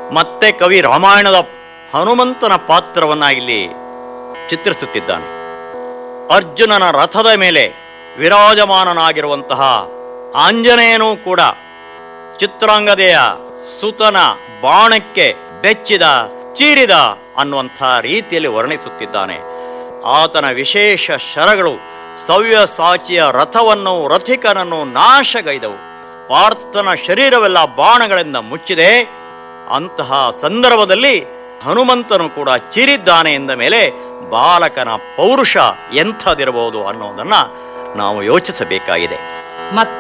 ಮತ್ತೆ ಕವಿ ರಾಮಾಯಣದ ಹನುಮಂತನ ಪಾತ್ರವನ್ನ ಇಲ್ಲಿ ಚಿತ್ರಿಸುತ್ತಿದ್ದಾನೆ ಅರ್ಜುನನ ರಥದ ಮೇಲೆ ವಿರಾಜಮಾನನಾಗಿರುವಂತಹ ಆಂಜನೇಯನೂ ಕೂಡ ಚಿತ್ರಾಂಗದೆಯ ಸುತನ ಬಾಣಕ್ಕೆ ಬೆಚ್ಚಿದ ಚೀರಿದ ಅನ್ನುವಂಥ ರೀತಿಯಲ್ಲಿ ವರ್ಣಿಸುತ್ತಿದ್ದಾನೆ ಆತನ ವಿಶೇಷ ಶರಗಳು ಸವ್ಯಸಾಚಿಯ ರಥವನ್ನು ರಥಿಕನನ್ನು ನಾಶಗೈದವು ಪಾರ್ಥನ ಶರೀರವೆಲ್ಲ ಬಾಣಗಳಿಂದ ಮುಚ್ಚಿದೆ ಅಂತಹ ಸಂದರ್ಭದಲ್ಲಿ ಹನುಮಂತನು ಕೂಡ ಚಿರಿದ್ದಾನೆ ಎಂದ ಮೇಲೆ ಬಾಲಕನ ಪೌರುಷ ಎಂಥದಿರಬಹುದು ಅನ್ನೋದನ್ನ ನಾವು ಯೋಚಿಸಬೇಕಾಗಿದೆ ಮತ್